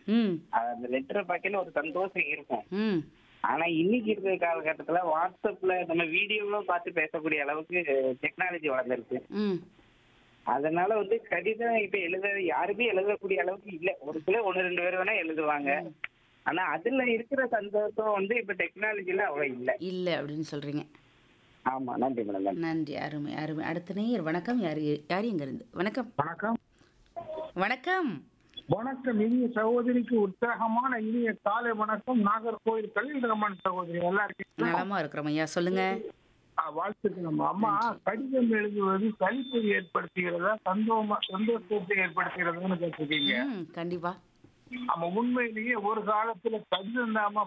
ம் அந்த லெட்டரை பார்க்கல ஒரு சந்தோஷம் இருக்கும் ம் ஆனா இன்னைக்கு இருக்கிற காலகட்டத்துல வாட்ஸ்அப்ல நம்ம வீடியோவும் பார்த்து பேசக்கூடிய அளவுக்கு டெக்னாலஜி வளர்ந்துருக்கு ம் அதனால வந்து கடிதம் இப்ப எழுத யாருமே எழுதக்கூடிய அளவுக்கு இல்ல ஒரு சிலர் ஒண்ணு ரெண்டு பேர் வேணா எழுதுவாங்க ஆனா அதுல இருக்கிற சந்தோஷம் வந்து இப்ப டெக்னாலஜில அவ்வளவு இல்ல இல்ல அப்படின்னு சொல்றீங்க ஆமா நன்றி மேடம் நன்றி நன்றி அருமை அருமை அடுத்த நேயர் வணக்கம் யார் யார் எங்க இருந்து வணக்கம் வணக்கம் வணக்கம் வணக்கம் இனிய சகோதரிக்கு உற்சாகமான இனிய காலை வணக்கம் நாகர்கோவில் கலிந்தரமன் சகோதரி நல்லா இருக்கீங்களா நலமா இருக்கிறோம் ஐயா சொல்லுங்க ஆ, வாழ்த்துக்கள் அம்மா அம்மா கடிதம் எழுதுவது சலிப்பை ஏற்படுத்துகிறதா சந்தோஷமா சந்தோஷத்தை ஏற்படுத்துகிறதான்னு கேட்டிருக்கீங்க ம் கண்டிப்பா நம்ம உண்மையிலேயே ஒரு காலத்துல கடிதம் தாமா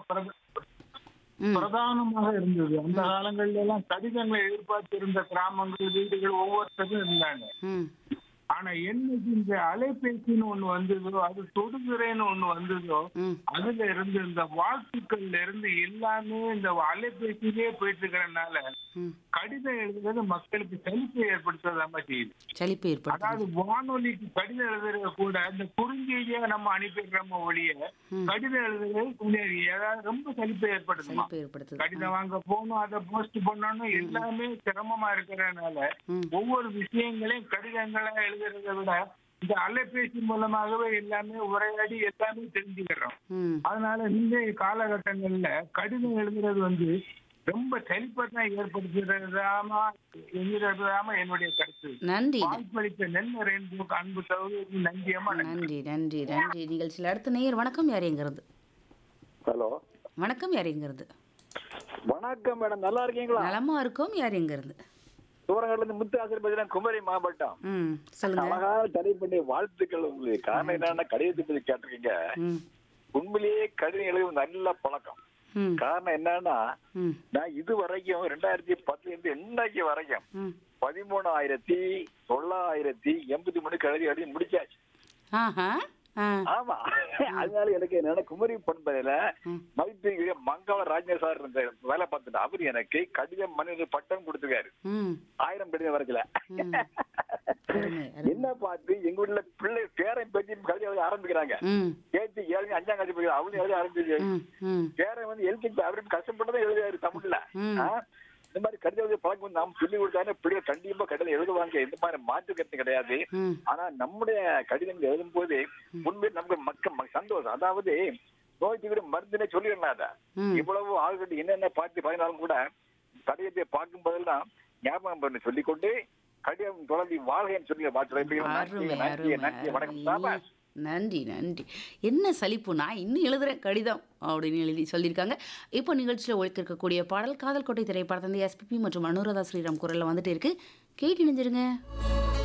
ம் பிரதானமாக இருந்தது அந்த காலங்கள்ல எல்லாம் கடிதங்களை எதிர்பார்த்து இருந்த கிராமங்கள் வீடுகள் ஒவ்வொருத்தரும் இருந்தாங்க ம் ஆனா என்னைக்கு இந்த அலைபேசின்னு ஒண்ணு வந்ததோ அது தொடுகிறேன்னு ஒண்ணு வந்ததோ ம் அதுல இருந்து இந்த வாழ்த்துக்கள்ல இருந்து எல்லாமே இந்த அலைபேசியிலே போயிட்டு இருக்கிறதுனால ம் கடிதம் எழுதுறது மக்களுக்கு சலிப்பை ஏற்படுத்துறதாம செய்யுது சலிப்பு ஏற்படுத்தும் அதாவது வானொலிக்கு கடிதம் எழுதுறது கூட இந்த குறுஞ்செய்தியா நம்ம அனுப்பிடுறோம ஒழிய ம். கடிதம் எழுதுறது கொஞ்சம் ஏதாவது ரொம்ப சலிப்பை ஏற்படுத்துமா சலிப்பு ஏற்படுத்துது கடிதம் வாங்க போகணும் அதை போஸ்ட் பண்ணணும் எல்லாமே சிரமமா இருக்கிறதுனால ம் ஒவ்வொரு விஷயங்களையும் கடிதங்களா எழுதுறதை விட இந்த அலைபேசி மூலமாகவே எல்லாமே உரையாடி எல்லாமே தெரிஞ்சுக்கிறோம் ம் அதனால இன்றைய காலகட்டங்கள்ல கடிதம் எழுதுறது வந்து ரொம்ப சலிப்பதான் ஏற்படுத்துறதாமா என்கிறதாம என்னுடைய கருத்து நன்றி வாய்ப்பளித்த நெல் ரெயின்போக்கு அன்பு சகோதரி நன்றியம்மா நன்றி நன்றி நன்றி நன்றி நிகழ்ச்சியில் அடுத்த நேயர் வணக்கம் யார் எங்க இருந்து ஹலோ வணக்கம் யார் எங்க இருந்து வணக்கம் மேடம் நல்லா இருக்கீங்களா நலமா இருக்கோம் யார் எங்க இருந்து தூரங்கள்ல இருந்து முத்து ஆசிரியர் குமரி மாவட்டம் ம் சொல்லுங்க அழகாக தடை பண்ணி வாழ்த்துக்கள் உங்களுக்கு காரணம் என்னன்னா கடிதத்தை பத்தி கேட்டிருக்கீங்க ம் உண்மையிலேயே கடிதம் எழுதுவது நல்ல பழக்கம் ம் காரணம் என்னன்னா ம் நான் இது வரைக்கும் ரெண்டாயிரத்தி பத்துல இருந்து இன்னைக்கு வரைக்கும் ம் பதிமூணாயிரத்தி தொள்ளாயிரத்தி எண்பத்தி மூணு கழுதி எழுதி முடிச்சாச்சு ஆஹா ஆ ஆமா அதனால எனக்கு என்னன்னா குமரி பண்பதில ம். மதிப்பிற்குரிய மங்கள ராஜேந்திர சார் இருந்த வேலை பார்த்துட்டு அவர் எனக்கு கடிதம் மனித பட்டம் கொடுத்துருக்காரு ம் ஆயிரம் கடிதம் வரைக்கல ம். அருமை அருமை என்ன பார்த்து எங்க வீட்டுல பிள்ளை பேரன் பேத்தி கல்வி எழுத ஆரம்பிக்கிறாங்க ம் பேத்தி ஏழு அஞ்சாம் கிளாஸ் படிக்கிறாங்க அவளும் எழுத ஆரம்பிச்சு ம் ம் பேரன் வந்து எழுதி அவருக்கு கஷ்டப்பட்டதான் எழுதுறாரு தமிழ்ல ம். ஆ? இந்த மாதிரி கடிதம் எழுதி பழக்கம் வந்து நாம் சொல்லி கொடுத்தாலே பிள்ளைகள் கண்டிப்பா கடிதம் எழுதுவாங்க எந்த மாதிரி மாற்று கருத்து கிடையாது ம் ஆனா நம்முடைய கடிதங்கள் எழுதும் போது உண்மை நமக்கு மக்கள் ம- சந்தோஷம் அதாவது நோய்க்கு கூட மருந்துனே சொல்லிடலாம் அதை ம். இவ்வளவு ஆள்கிட்ட என்னென்ன பார்த்து பதினாலும் கூட கடிதத்தை பார்க்கும் போதெல்லாம் ஞாபகம் பண்ணி சொல்லிக்கொண்டு கடிதம் தொடர்ந்து வாழ்கைன்னு சொல்லி அருமை நன்றி நன்றி அருமை நன்றி வணக்கம் அருமை சாபாஷ். நன்றி நன்றி என்ன சலிப்பு நான் இன்னும் எழுதுறேன் கடிதம் அப்படின்னு எழுதி சொல்லியிருக்காங்க இப்போ நிகழ்ச்சியில் ஒழிக்க இருக்கக்கூடிய பாடல் காதல் கோட்டை திரைப்படத்தை எஸ்பிபி மற்றும் அனுராதா ஸ்ரீராம் குரலில் வந்துட்டு இருக்கு கேட்டு இணைஞ்சிருங்க